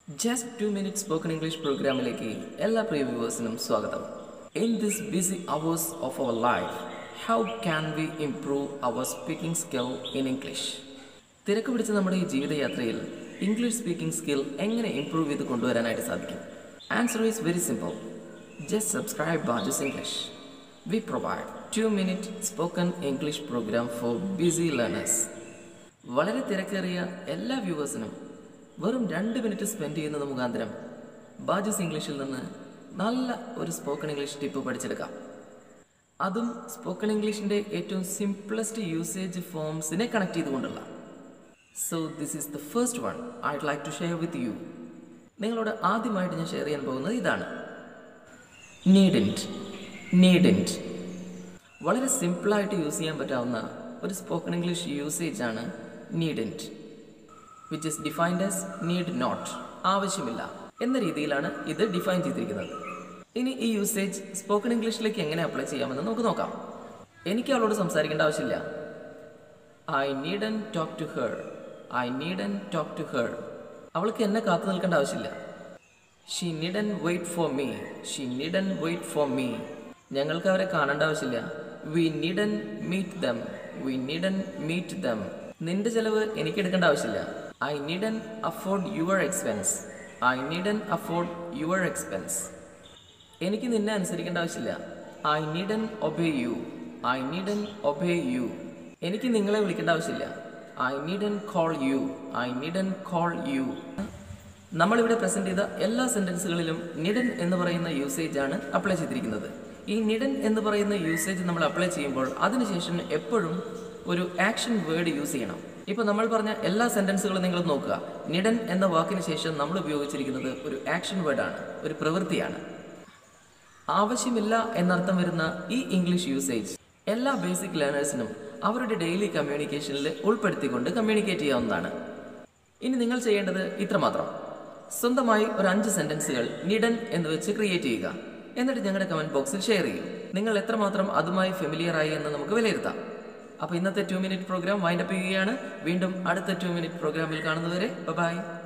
just two minute spoken English പ്രോഗ്രാമിലേക്ക് എല്ലാ പ്രിയ വ്യൂവേഴ്സിനും സ്വാഗതം in this busy hours of our life how can we improve our speaking skill in English തിരക്ക് പിടിച്ച നമ്മുടെ ഈ ജീവിതയാത്രയിൽ ഇംഗ്ലീഷ് സ്പീക്കിംഗ് സ്കിൽ എങ്ങനെ ഇംപ്രൂവ് ചെയ്ത് കൊണ്ടുവരാനായിട്ട് സാധിക്കും answer is very simple just subscribe ബാജസ് English we provide two minute spoken English program for busy learners വളരെ തിരക്കേറിയ എല്ലാ വ്യൂവേഴ്സിനും വെറും രണ്ട് മിനിറ്റ് സ്പെൻഡ് ചെയ്യുന്നത് മുഖാന്തരം ബാജസ് ഇംഗ്ലീഷിൽ നിന്ന് നല്ല ഒരു സ്പോക്കൺ ഇംഗ്ലീഷ് ടിപ്പ് പഠിച്ചെടുക്കാം അതും സ്പോക്കൺ ഇംഗ്ലീഷിൻ്റെ ഏറ്റവും സിംപ്ലസ്റ്റ് യൂസേജ് ഫോംസിനെ കണക്ട് ചെയ്തുകൊണ്ടുള്ള so this is the first one I like to share with you നിങ്ങളോട് ആദ്യമായിട്ട് ഞാൻ ഷെയർ ചെയ്യാൻ പോകുന്നത് ഇതാണ് നീഡിൻറ്റ് നീഡിൻറ്റ് വളരെ സിമ്പിളായിട്ട് യൂസ് ചെയ്യാൻ പറ്റാവുന്ന ഒരു സ്പോക്കൺ ഇംഗ്ലീഷ് യൂസേജ് ആണ് needn't which is defined as need not ആവശ്യമില്ല എന്ന രീതിയിലാണ് ഇത് ഡിഫൈൻ ചെയ്തിരിക്കുന്നത് ഇനി ഈ യൂസേജ് സ്പോക്കൺ ഇംഗ്ലീഷിലേക്ക് എങ്ങനെ അപ്ലൈ ചെയ്യാമെന്ന് നമുക്ക് നോക്കാം എനിക്ക് അവളോട് സംസാരിക്കേണ്ട ആവശ്യമില്ല I need and talk to her I need and talk to her അവൾക്ക് എന്നെ കാത്തു നിൽക്കേണ്ട ആവശ്യമില്ല she needn't wait for me she needn't wait for me ഞങ്ങൾക്ക് അവരെ കാണേണ്ട ആവശ്യമില്ല we needn't meet them we needn't meet them നിന്റെ ചെലവ് എനിക്ക് എടുക്കേണ്ട ആവശ്യമില്ല I needn't afford your expense I needn't afford your expense എനിക്ക് നിന്നെ അനുസരിക്കേണ്ട ആവശ്യമില്ല I needn't obey you I needn't obey U എനിക്ക് നിങ്ങളെ വിളിക്കേണ്ട ആവശ്യമില്ല I needn't call you I needn't call you നമ്മളിവിടെ പ്രസന്റ് ചെയ്ത എല്ലാ സെന്റൻസുകളിലും നിഡൻ എന്ന് പറയുന്ന യൂസേജ് ആണ് അപ്ലൈ ചെയ്തിരിക്കുന്നത് ഈ നിഡൻ എന്ന് പറയുന്ന യൂസേജ് നമ്മൾ അപ്ലൈ ചെയ്യുമ്പോൾ അതിനുശേഷം എപ്പോഴും ഒരു ആക്ഷൻ വേർഡ് യൂസ് ചെയ്യണം ഇപ്പോൾ നമ്മൾ പറഞ്ഞ എല്ലാ സെന്റൻസുകളും നിങ്ങൾ നോക്കുക നിഡൻ എന്ന വാക്കിന് ശേഷം നമ്മൾ ഉപയോഗിച്ചിരിക്കുന്നത് ഒരു ആക്ഷൻ വേർഡാണ് ഒരു പ്രവൃത്തിയാണ് ആവശ്യമില്ല എന്നർത്ഥം വരുന്ന ഈ ഇംഗ്ലീഷ് യൂസേജ് എല്ലാ ബേസിക് ലേണേഴ്സിനും അവരുടെ ഡെയിലി കമ്മ്യൂണിക്കേഷനിൽ ഉൾപ്പെടുത്തിക്കൊണ്ട് കമ്മ്യൂണിക്കേറ്റ് ചെയ്യാവുന്നതാണ് ഇനി നിങ്ങൾ ചെയ്യേണ്ടത് ഇത്രമാത്രം സ്വന്തമായി ഒരു അഞ്ച് സെന്റൻസുകൾ നിഡൻ എന്ന് വെച്ച് ക്രിയേറ്റ് ചെയ്യുക എന്നിട്ട് ഞങ്ങളുടെ കമന്റ് ബോക്സിൽ ഷെയർ ചെയ്യും നിങ്ങൾ എത്രമാത്രം അതുമായി ഫെമിലിയർ ആയി എന്ന് നമുക്ക് വിലയിരുത്താം അപ്പോൾ ഇന്നത്തെ ടു മിനിറ്റ് പ്രോഗ്രാം വൈൻഡപ്പ് ചെയ്യുകയാണ് വീണ്ടും അടുത്ത ടു മിനിറ്റ് പ്രോഗ്രാമിൽ കാണുന്നവരെ ബൈ